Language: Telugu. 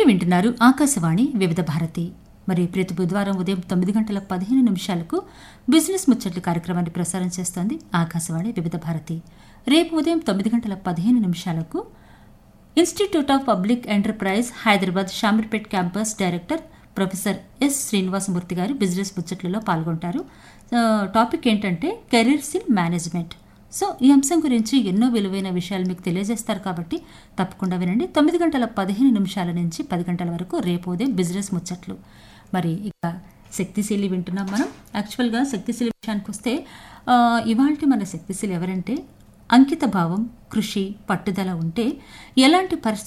వింటున్నారు ఆకాశవాణి వివిధ భారతి మరి ప్రతి బుధవారం ఉదయం తొమ్మిది గంటల పదిహేను నిమిషాలకు బిజినెస్ ముచ్చట్లు కార్యక్రమాన్ని ప్రసారం చేస్తోంది ఆకాశవాణి వివిధ భారతి రేపు ఉదయం తొమ్మిది గంటల పదిహేను నిమిషాలకు institute of public enterprise Hyderabad Shamirpet campus director professor S Srinivasamurthy గారు బిజినెస్ ముచ్చట్లలో పాల్గొంటారు ఆ, టాపిక్ ఏంటంటే కెరీర్స్ ఇన్ మేనేజ్మెంట్ సో ఈ అంశం గురించి ఎన్నో విలువైన విషయాలు మీకు తెలియజేస్తారు కాబట్టి తప్పకుండా వినండి తొమ్మిది గంటల పదిహేను నిమిషాల నుంచి పది గంటల వరకు రేపు ఉదయం బిజినెస్ ముచ్చట్లు మరి ఇక శక్తిశీలి వింటున్నాం మనం యాక్చువల్గా శక్తిశీలి విషయానికి వస్తే ఇవాళ మన శక్తిశీలి ఎవరంటే అంకిత భావం కృషి పట్టుదల ఉంటే ఎలాంటి పరిస్థితి